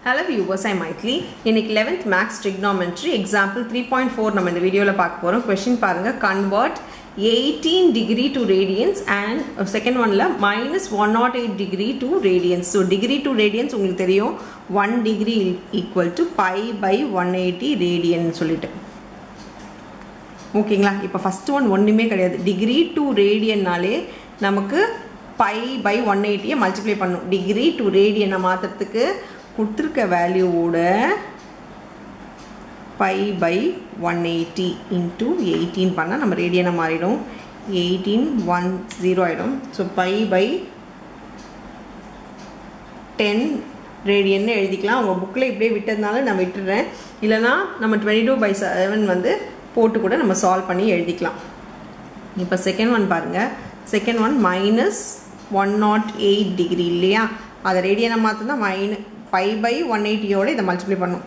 hello viewers I mightly இன்னைக்கு eleventh maths trigonometry example three point four நம்ம இந்த வீடியோவில் பார்க்க போகிறோம் கொஷின் பாருங்கள் convert eighteen degree to radians and second ஒனில் minus one not eight degree to radians so degree to radians உங்களுக்கு தெரியும் one degree equal to pi by one eighty radian சொல்லிட்டு ஓகேங்களா இப்போ ஃபஸ்ட் ஒன் ஒன்றுமே கிடையாது டிகிரி டு ரேடியன்னாலே நமக்கு பை பை ஒன் எயிட்டியை மல்டிப்ளை பண்ணும் டிகிரி டு ரேடியனை மாற்றுறதுக்கு கொடுத்துருக்க வேல்யூவோட pi by one eighty into eighteen பண்ணால் நம்ம ரேடியனை மாறிடும் எயிட்டீன் ஒன் ஜீரோ ஆகிடும் ஸோ பை பை டென் ரேடியன்னு எழுதிக்கலாம் அவங்க புக்கில் இப்படியே விட்டதுனால நான் விட்டுறேன் இல்லைனா நம்ம டுவெண்ட்டி டூ பை செவன் வந்து போட்டு கூட நம்ம சால்வ் பண்ணி எழுதிக்கலாம் இப்போ செகண்ட் ஒன் பாருங்கள் second one minus one not eight degree இல்லையா அதை ரேடியனை மாற்றினா மைன பை பை ஒன் எயிட்டியோட இதை மல்டிப்ளை பண்ணும்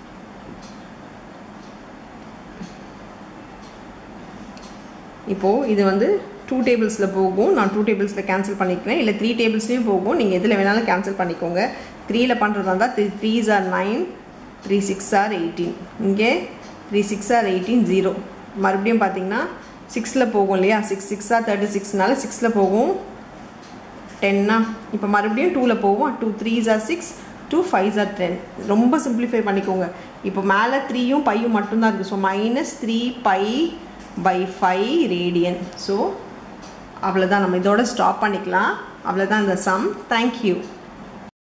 இப்போது இது வந்து டூ டேபிள்ஸில் போகும் நான் டூ டேபிள்ஸில் கேன்சல் பண்ணிக்கிறேன் இல்லை த்ரீ டேபிள்ஸ்லேயும் போகும் நீங்கள் எதில் வேணாலும் கேன்சல் பண்ணிக்கோங்க த்ரீயில் பண்ணுறதா இருந்தால் three threes are nine three six are eighteen இங்கே three six are eighteen zero மறுபடியும் பார்த்தீங்கன்னா சிக்ஸில் போகும் இல்லையா சிக்ஸ் சிக்ஸ் ஆர் தேர்ட்டி சிக்ஸ்னால சிக்ஸில் போகும் டென்னா இப்போ மறுபடியும் டூவில் போகும் two threes are six two five are ten ரொம்ப சிம்பிளிஃபை பண்ணிக்கோங்க இப்போ மேலே த்ரீயும் பையும் மட்டும்தான் இருக்குது so minus three pi by five radian so அவ்வளோதான் நம்ம இதோட ஸ்டாப் பண்ணிக்கலாம் அவ்வளோதான் இந்த சம் தேங்க்யூ